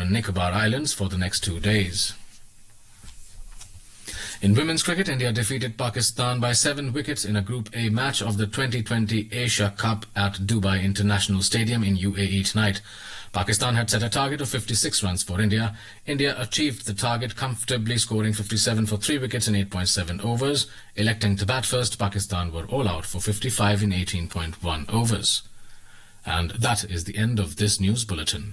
and Nicobar Islands for the next two days. In women's cricket, India defeated Pakistan by seven wickets in a Group A match of the 2020 Asia Cup at Dubai International Stadium in UAE tonight. Pakistan had set a target of 56 runs for India. India achieved the target comfortably, scoring 57 for three wickets in 8.7 overs. Electing to bat first, Pakistan were all out for 55 in 18.1 overs. And that is the end of this news bulletin.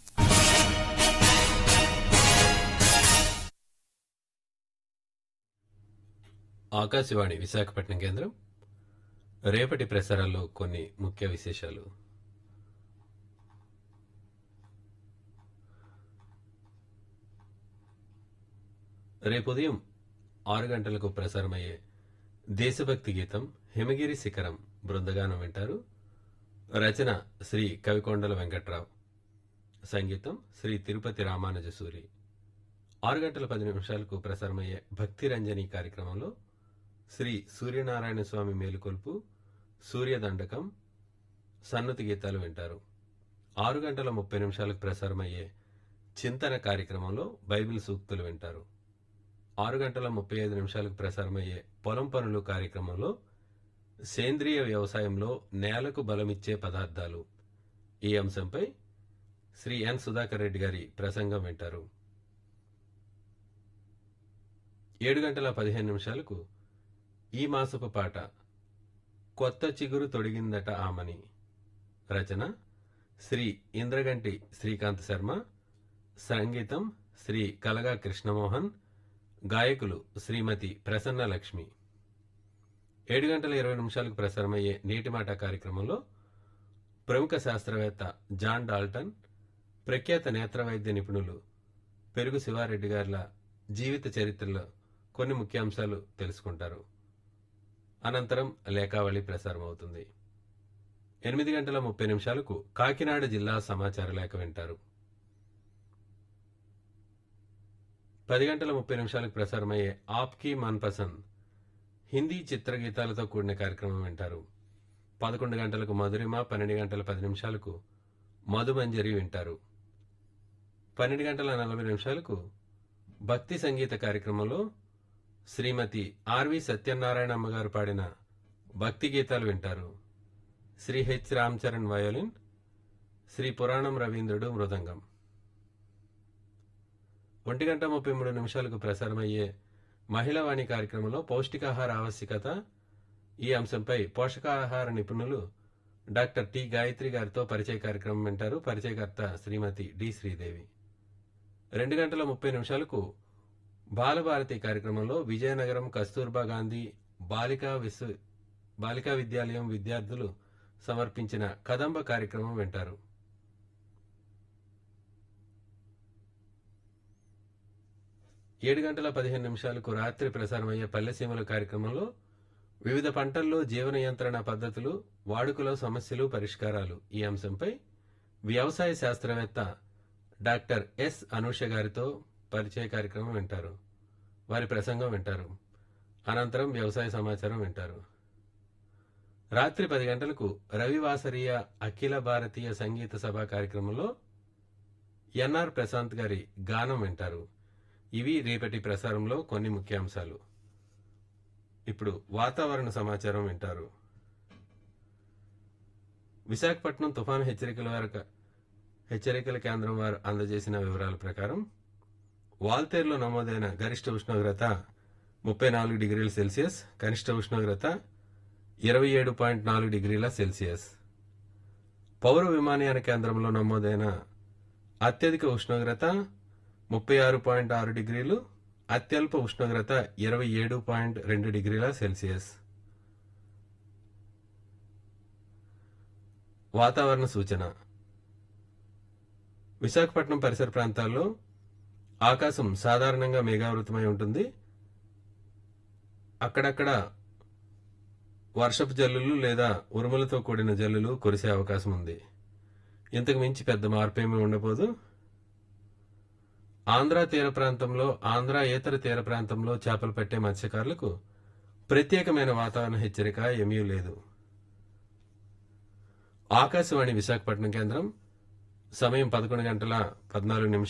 Akashvani Visakhapatnam కేంద్రం రేపటి ప్రసారాల్లో కొన్ని ముఖ్య విశేషాలు రేపు ఉదయం ఆరు గంటలకు ప్రసారమయ్యే దేశభక్తి గీతం హిమగిరి శిఖరం బృందగానం వింటారు రచన శ్రీ కవికొండల వెంకట్రావు సంగీతం శ్రీ తిరుపతి రామానుజ సూరి ఆరు గంటల పది నిమిషాలకు ప్రసారమయ్యే భక్తి రంజని కార్యక్రమంలో శ్రీ సూర్యనారాయణ స్వామి మేలుకొల్పు సూర్యదండకం సన్నతి గీతాలు వింటారు ఆరు గంటల ముప్పై నిమిషాలకు ప్రసారమయ్యే చింతన కార్యక్రమంలో బైబిల్ సూక్తులు వింటారు ఆరు గంటల ముప్పై ఐదు నిమిషాలకు ప్రసారమయ్యే పొలం పనులు కార్యక్రమంలో సేంద్రియ వ్యవసాయంలో నేలకు బలమిచ్చే పదార్థాలు ఈ అంశంపై శ్రీ ఎన్ సుధాకర్ రెడ్డి గారి ప్రసంగం వింటారు ఏడు గంటల పదిహేను నిమిషాలకు ఈ మాసపు పాట కొత్త చిగురు తొడిగిందట ఆమని రచన శ్రీ ఇంద్రగంటి శ్రీకాంత్ శర్మ సంగీతం శ్రీ కలగా కృష్ణమోహన్ గాయకులు శ్రీమతి ప్రసన్న లక్ష్మి ఏడు గంటల ఇరవై నిమిషాలకు ప్రసారమయ్యే నేటి మాట కార్యక్రమంలో ప్రముఖ శాస్త్రవేత్త జాన్ డాల్టన్ ప్రఖ్యాత నేత్ర వైద్య నిపుణులు పెరుగు శివారెడ్డి గారిల జీవిత చరిత్రలో కొన్ని ముఖ్యాంశాలు తెలుసుకుంటారు అనంతరం లేఖావళి ప్రసారం అవుతుంది ఎనిమిది గంటల ముప్పై నిమిషాలకు కాకినాడ జిల్లా సమాచార లేఖ వింటారు పది గంటల ముప్పై నిమిషాలకు ప్రసారమయ్యే ఆప్కి మన్ పసంద్ హిందీ చిత్రగీతాలతో కూడిన కార్యక్రమం వింటారు పదకొండు గంటలకు మధురిమ పన్నెండు గంటల పది నిమిషాలకు మధుమంజరి వింటారు పన్నెండు గంటల నలభై నిమిషాలకు భక్తి సంగీత కార్యక్రమంలో శ్రీమతి ఆర్వి సత్యనారాయణ అమ్మగారు పాడిన భక్తి గీతాలు వింటారు శ్రీ హెచ్ రామ్చరణ్ వయోలిన్ శ్రీ పురాణం రవీంద్రుడు మృదంగం ఒంటి గంట ముప్పై మూడు నిమిషాలకు ప్రసారమయ్యే మహిళావాణి కార్యక్రమంలో పౌష్టికాహార ఆవశ్యకత ఈ అంశంపై పోషకాహార నిపుణులు డాక్టర్ టి గాయత్రి గారితో పరిచయ కార్యక్రమం వింటారు పరిచయకర్త శ్రీమతి డి శ్రీదేవి రెండు గంటల ముప్పై నిమిషాలకు బాలభారతి కార్యక్రమంలో విజయనగరం కస్తూర్బా గాంధీ బాలికా విశ్వ బాలికా విద్యాలయం విద్యార్థులు సమర్పించిన కదంబ కార్యక్రమం వింటారు ఏడు గంటల పదిహేను నిమిషాలకు రాత్రి ప్రసారమయ్యే పల్లెసీమల కార్యక్రమంలో వివిధ పంటల్లో జీవ నియంత్రణ పద్ధతులు వాడుకలో సమస్యలు పరిష్కారాలు ఈ అంశంపై వ్యవసాయ శాస్త్రవేత్త డాక్టర్ ఎస్ అనూష గారితో పరిచయ కార్యక్రమం వింటారు వారి ప్రసంగం వింటారు అనంతరం వ్యవసాయ సమాచారం వింటారు రాత్రి పది గంటలకు రవివాసరీయ అఖిల భారతీయ సంగీత సభ కార్యక్రమంలో ఎన్ఆర్ ప్రశాంత్ గారి గానం వింటారు ఇవి రేపటి ప్రసారంలో కొన్ని ముఖ్యాంశాలు ఇప్పుడు వాతావరణ సమాచారం వింటారు విశాఖపట్నం తుఫాను హెచ్చరికల వరకు హెచ్చరికల కేంద్రం వారు అందజేసిన వివరాల ప్రకారం వాల్తేరులో నమోదైన గరిష్ట ఉష్ణోగ్రత ముప్పై నాలుగు డిగ్రీల సెల్సియస్ కనిష్ట ఉష్ణోగ్రత ఇరవై ఏడు పాయింట్ నాలుగు డిగ్రీల సెల్సియస్ పౌర విమానయాన కేంద్రంలో నమోదైన అత్యధిక ఉష్ణోగ్రత ముప్పై ఆరు పాయింట్ ఆరు డిగ్రీలు అత్యల్ప ఉష్ణోగ్రత ఇరవై ఏడు పాయింట్ రెండు డిగ్రీల సెల్సియస్ వాతావరణ సూచన విశాఖపట్నం పరిసర ప్రాంతాల్లో ఆకాశం సాధారణంగా మేఘావృతమై ఉంటుంది అక్కడక్కడ వర్షపు జల్లులు లేదా ఉరుములతో కూడిన జల్లులు కురిసే అవకాశం ఉంది ఇంతకు మించి పెద్ద మార్పేమీ ఉండబోదు ఆంధ్ర తీర ప్రాంతంలో ఆంధ్ర ఏతర తీర ప్రాంతంలో చేపలు పట్టే మత్స్యకారులకు ప్రత్యేకమైన వాతావరణ హెచ్చరిక ఏమీ లేదు ఆకాశవాణి విశాఖపట్నం కేంద్రం సమయం పదకొండు గంటల పద్నాలుగు నిమిషాలు